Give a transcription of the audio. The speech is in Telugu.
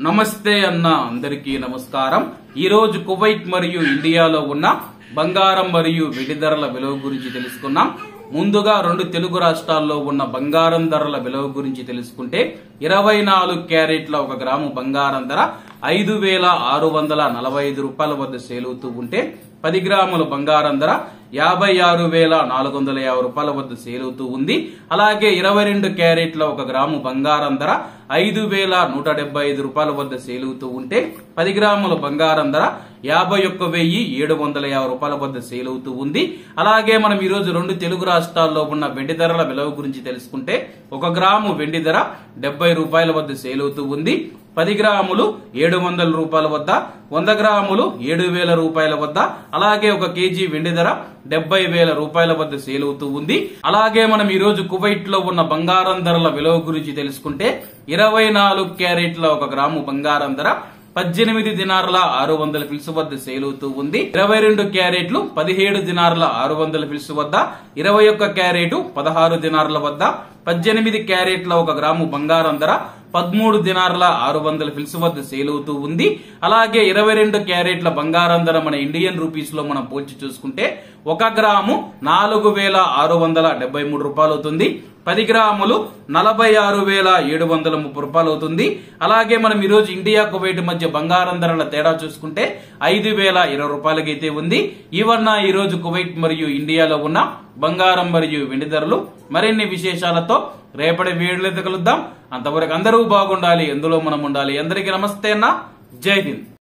నమస్తే అన్న అందరికీ నమస్కారం ఈ రోజు కువైట్ మరియు ఇండియాలో ఉన్న బంగారం మరియు వెండి ధరల విలువ గురించి తెలుసుకున్నాం ముందుగా రెండు తెలుగు రాష్ట్రాల్లో ఉన్న బంగారం ధరల విలువ గురించి తెలుసుకుంటే ఇరవై నాలుగు క్యారెట్ల ఒక గ్రాము బంగారం ధర ఐదు వేల ఆరు వందల నలభై ఐదు రూపాయల వద్ద సేల్ అవుతూ ఉంటే పది గ్రాముల బంగారం ధర యాభై ఆరు వేల నాలుగు వందల యాభై రూపాయల వద్ద సేల్ అవుతూ ఉంది అలాగే ఇరవై రెండు క్యారెట్ల ఒక గ్రాము బంగారం ధర ఐదు వేల నూట డెబ్బై ఐదు రూపాయల వద్ద సేల్ అవుతూ ఉంటే పది గ్రాముల బంగారం ధర యాభై ఒక్క వెయ్యి ఏడు వందల యాభై రూపాయల వద్ద సేల్ అవుతూ ఉంది అలాగే మనం ఈ రోజు రెండు తెలుగు రాష్ట్రాల్లో ఉన్న వెండి ధరల విలువ గురించి తెలుసుకుంటే ఒక గ్రాము వెండి ధర డెబ్బై రూపాయల వద్ద సేల్ అవుతూ ఉంది పది గ్రాములు ఏడు వందల రూపాయల వద్ద వంద గ్రాములు ఏడు వేల రూపాయల వద్ద అలాగే ఒక కేజీ వెండి ధర డెబ్బై వేల రూపాయల వద్ద సేల్ అవుతూ ఉంది అలాగే మనం ఈ రోజు కువైట్ లో ఉన్న బంగారం ధరల విలువ గురించి తెలుసుకుంటే ఇరవై నాలుగు క్యారెట్ల ఒక గ్రాము బంగారం ధర పద్దెనిమిది దినార్ల ఆరు వందల ఫిల్స్ వద్ద సేల్ అవుతూ ఉంది ఇరవై రెండు క్యారెట్లు పదిహేడు దినార్ల ఆరు వందల ఫిల్స్ వద్ద ఇరవై ఒక్క క్యారెట్ పదహారు దినార్ల వద్ద పద్దెనిమిది క్యారెట్ల ఒక గ్రాము బంగారం ధర పదమూడు దినార్ల ఆరు వందల ఫిల్స్ వద్ద సేల్ అవుతూ ఉంది అలాగే ఇరవై రెండు క్యారెట్ల బంగారం ధర మన ఇండియన్ రూపీస్ లో మనం పోల్చి చూసుకుంటే ఒక గ్రాము నాలుగు వేల ఆరు వందల డెబ్బై మూడు రూపాయలు అవుతుంది పది గ్రాములు నలభై ఆరు వేల ఏడు వందల ముప్పై రూపాయలు అవుతుంది అలాగే మనం ఈ రోజు ఇండియా కువైట్ మధ్య బంగారం ధరల తేడా చూసుకుంటే ఐదు వేల ఇరవై రూపాయలకైతే ఉంది ఇవన్న ఈ రోజు కువైట్ మరియు ఇండియాలో ఉన్న బంగారం మరియు వెండి ధరలు మరిన్ని విశేషాలతో రేపటి వీడియోలో కలుద్దాం అంతవరకు అందరూ బాగుండాలి ఎందులో మనం ఉండాలి అందరికీ నమస్తే అన్న జై హింద్